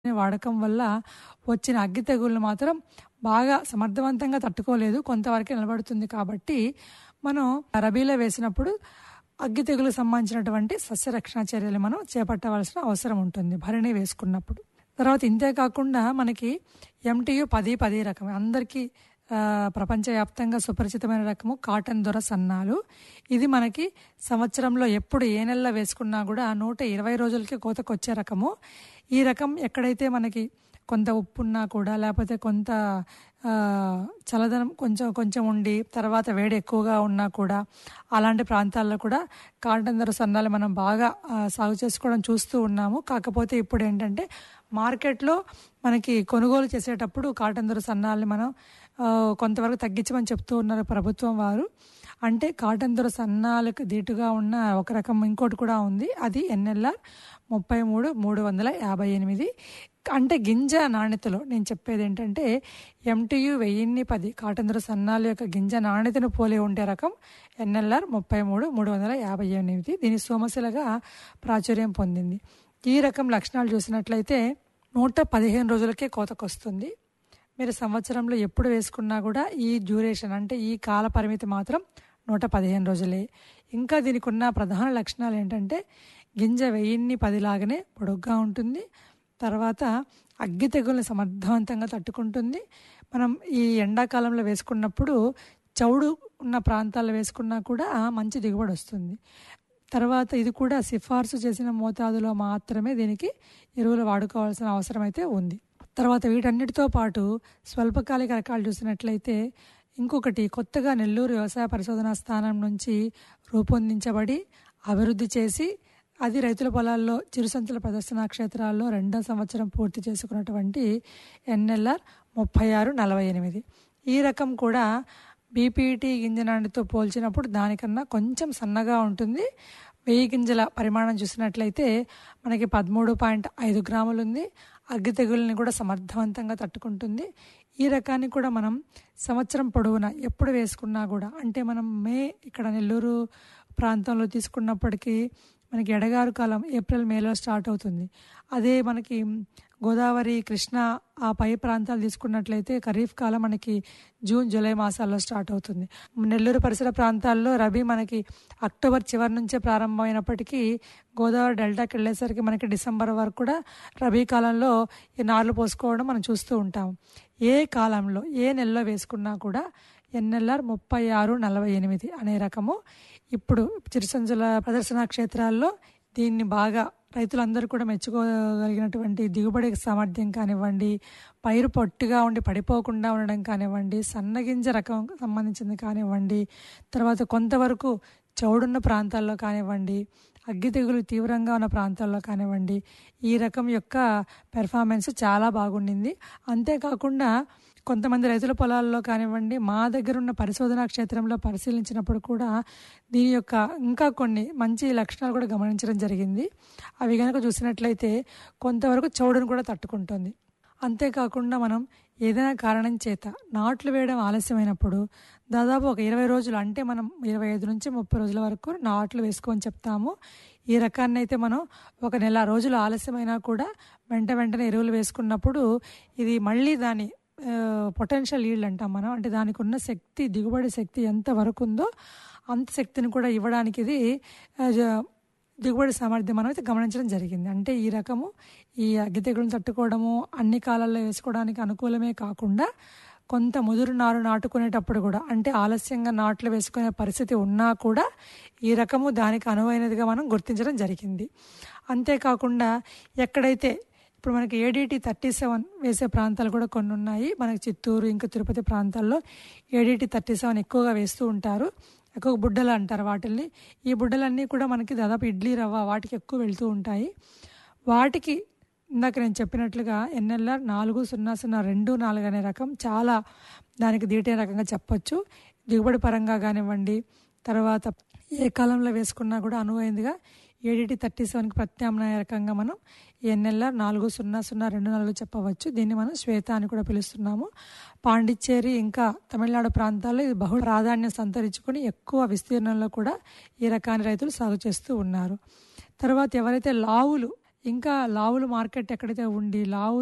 వాడకం వల్ల వచ్చిన అగ్గి తెగుళ్ళు మాత్రం బాగా సమర్థవంతంగా తట్టుకోలేదు కొంతవరకే నిలబడుతుంది కాబట్టి మనం రబీలో వేసినప్పుడు అగ్గి తెగులకు సంబంధించినటువంటి సస్యరక్షణ చర్యలు మనం చేపట్టవలసిన అవసరం ఉంటుంది భరణి వేసుకున్నప్పుడు తర్వాత ఇంతే కాకుండా మనకి ఎంటీయు పది పది రకం అందరికీ ఆ, ప్రపంచవ్యాప్తంగా సుపరిచితమైన రకము కాటన్ దొర సన్నాలు ఇది మనకి సంవత్సరంలో ఎప్పుడు ఏ నెలలో వేసుకున్నా కూడా నూట ఇరవై రోజులకి కోతకొచ్చే రకము ఈ రకం ఎక్కడైతే మనకి కొంత ఉప్పున్నా కూడా లేకపోతే కొంత ఆ, చల్లదనం కొంచెం కొంచెం ఉండి తర్వాత వేడి ఎక్కువగా ఉన్నా కూడా అలాంటి ప్రాంతాల్లో కూడా కాటన్ ధర సన్నాలు మనం బాగా ఆ, సాగు చేసుకోవడం చూస్తూ ఉన్నాము కాకపోతే ఇప్పుడు ఏంటంటే మార్కెట్లో మనకి కొనుగోలు చేసేటప్పుడు కాటన్ ధర సన్నాలని మనం ఆ, కొంతవరకు తగ్గించమని చెప్తూ ఉన్నారు ప్రభుత్వం వారు అంటే కాటన్ దొర సన్నాలకు దీటుగా ఉన్న ఒక రకం ఇంకోటి కూడా ఉంది అది ఎన్ఎల్ఆర్ ముప్పై మూడు మూడు వందల యాభై ఎనిమిది అంటే గింజ నాణ్యతలో నేను చెప్పేది ఏంటంటే ఎంటీయు వెయ్యిన్ని పది కాటన్ దొర సన్నాల యొక్క గింజ నాణ్యతను పోలి ఉండే రకం ఎన్ఎల్ఆర్ ముప్పై మూడు మూడు వందల యాభై ఎనిమిది దీని సోమశిలగా ప్రాచుర్యం పొందింది ఈ రకం లక్షణాలు చూసినట్లయితే నూట పదిహేను రోజులకే కోతకొస్తుంది మీరు సంవత్సరంలో ఎప్పుడు వేసుకున్నా కూడా ఈ డ్యూరేషన్ అంటే ఈ కాల పరిమితి మాత్రం నూట పదిహేను రోజులే ఇంకా దీనికి ఉన్న ప్రధాన లక్షణాలు ఏంటంటే గింజ వెయ్యిన్ని పదిలాగానే పొడుగ్గా ఉంటుంది తర్వాత అగ్గి తెగుల్ని సమర్థవంతంగా తట్టుకుంటుంది మనం ఈ ఎండాకాలంలో వేసుకున్నప్పుడు చౌడు ఉన్న ప్రాంతాల్లో వేసుకున్నా కూడా మంచి దిగుబడి వస్తుంది తర్వాత ఇది కూడా సిఫార్సు చేసిన మోతాదులో మాత్రమే దీనికి ఎరువులు వాడుకోవాల్సిన అవసరం అయితే ఉంది తర్వాత వీటన్నిటితో పాటు స్వల్పకాలిక రకాలు చూసినట్లయితే ఇంకొకటి కొత్తగా నెల్లూరు వ్యవసాయ పరిశోధనా స్థానం నుంచి రూపొందించబడి అభివృద్ధి చేసి అది రైతుల పొలాల్లో చిరుసంచుల ప్రదర్శనా క్షేత్రాల్లో రెండో సంవత్సరం పూర్తి చేసుకున్నటువంటి ఎన్ఎల్ఆర్ ముప్పై ఆరు నలభై ఎనిమిది ఈ రకం కూడా బీపీటీ గింజ నాణ్యతతో పోల్చినప్పుడు దానికన్నా కొంచెం సన్నగా ఉంటుంది వెయ్యి గింజల పరిమాణం చూసినట్లయితే మనకి పదమూడు పాయింట్ ఐదు గ్రాములు ఉంది అగ్గి తెగుల్ని కూడా సమర్థవంతంగా తట్టుకుంటుంది ఈ రకాన్ని కూడా మనం సంవత్సరం పొడవునా ఎప్పుడు వేసుకున్నా కూడా అంటే మనం మే ఇక్కడ నెల్లూరు ప్రాంతంలో తీసుకున్నప్పటికీ మనకి ఎడగారు కాలం ఏప్రిల్ మేలో స్టార్ట్ అవుతుంది అదే మనకి గోదావరి కృష్ణ ఆ పై ప్రాంతాలు తీసుకున్నట్లయితే ఖరీఫ్ కాలం మనకి జూన్ జూలై మాసాల్లో స్టార్ట్ అవుతుంది నెల్లూరు పరిసర ప్రాంతాల్లో రబీ మనకి అక్టోబర్ చివరి నుంచే ప్రారంభమైనప్పటికీ గోదావరి డెల్టాకి వెళ్ళేసరికి మనకి డిసెంబర్ వరకు కూడా రబీ కాలంలో ఈ నార్లు పోసుకోవడం మనం చూస్తూ ఉంటాం ఏ కాలంలో ఏ నెలలో వేసుకున్నా కూడా ఎన్ఎల్ఆర్ ముప్పై ఆరు నలభై ఎనిమిది అనే రకము ఇప్పుడు చిరుసంచుల ప్రదర్శనా క్షేత్రాల్లో దీన్ని బాగా రైతులందరూ కూడా మెచ్చుకోగలిగినటువంటి దిగుబడి సామర్థ్యం కానివ్వండి పైరు పొట్టుగా ఉండి పడిపోకుండా ఉండడం కానివ్వండి సన్నగింజ రకం సంబంధించింది కానివ్వండి తర్వాత కొంతవరకు చౌడున్న ప్రాంతాల్లో కానివ్వండి అగ్గి తెగులు తీవ్రంగా ఉన్న ప్రాంతాల్లో కానివ్వండి ఈ రకం యొక్క పెర్ఫార్మెన్స్ చాలా బాగుండింది అంతేకాకుండా కొంతమంది రైతుల పొలాల్లో కానివ్వండి మా దగ్గర ఉన్న పరిశోధనా క్షేత్రంలో పరిశీలించినప్పుడు కూడా దీని యొక్క ఇంకా కొన్ని మంచి లక్షణాలు కూడా గమనించడం జరిగింది అవి కనుక చూసినట్లయితే కొంతవరకు చౌడును కూడా తట్టుకుంటుంది అంతేకాకుండా మనం ఏదైనా కారణం చేత నాట్లు వేయడం ఆలస్యమైనప్పుడు దాదాపు ఒక ఇరవై రోజులు అంటే మనం ఇరవై ఐదు నుంచి ముప్పై రోజుల వరకు నాట్లు వేసుకోని చెప్తాము ఈ రకాన్ని అయితే మనం ఒక నెల రోజులు ఆలస్యమైనా కూడా వెంట వెంటనే ఎరువులు వేసుకున్నప్పుడు ఇది మళ్ళీ దాని పొటెన్షియల్ ఈల్డ్ అంటాం మనం అంటే దానికి ఉన్న శక్తి దిగుబడి శక్తి ఎంత వరకు ఉందో అంత శక్తిని కూడా ఇవ్వడానికి ఇది ఆ, జ- దిగుబడి సామర్థ్యం మనం అయితే గమనించడం జరిగింది అంటే ఈ రకము ఈ అగ్గి తెగులను తట్టుకోవడము అన్ని కాలాల్లో వేసుకోవడానికి అనుకూలమే కాకుండా కొంత ముదురు నారు నాటుకునేటప్పుడు కూడా అంటే ఆలస్యంగా నాట్లు వేసుకునే పరిస్థితి ఉన్నా కూడా ఈ రకము దానికి అనువైనదిగా మనం గుర్తించడం జరిగింది అంతేకాకుండా ఎక్కడైతే ఇప్పుడు మనకి ఏడిటి థర్టీ సెవెన్ వేసే ప్రాంతాలు కూడా కొన్ని ఉన్నాయి మనకి చిత్తూరు ఇంకా తిరుపతి ప్రాంతాల్లో ఏడిటి థర్టీ సెవెన్ ఎక్కువగా వేస్తూ ఉంటారు ఎక్కువ బుడ్డలు అంటారు వాటిల్ని ఈ బుడ్డలన్నీ కూడా మనకి దాదాపు ఇడ్లీ రవ్వ వాటికి ఎక్కువ వెళ్తూ ఉంటాయి వాటికి ఇందాక నేను చెప్పినట్లుగా ఎన్ఎల్ఆర్ నాలుగు సున్నా సున్నా రెండు నాలుగు అనే రకం చాలా దానికి దీటే రకంగా చెప్పొచ్చు దిగుబడి పరంగా కానివ్వండి తర్వాత ఏ కాలంలో వేసుకున్నా కూడా అనువైందిగా ఏడిటి థర్టీ సెవెన్కి ప్రత్యామ్నాయ రకంగా మనం ఎన్ఎల్ఆర్ నాలుగు సున్నా సున్నా రెండు నాలుగు చెప్పవచ్చు దీన్ని మనం శ్వేత అని కూడా పిలుస్తున్నాము పాండిచ్చేరి ఇంకా తమిళనాడు ప్రాంతాల్లో ఇది బహుళ ప్రాధాన్యం సంతరించుకొని ఎక్కువ విస్తీర్ణంలో కూడా ఈ రకాన్ని రైతులు సాగు చేస్తూ ఉన్నారు తర్వాత ఎవరైతే లావులు ఇంకా లావులు మార్కెట్ ఎక్కడైతే ఉండి లావు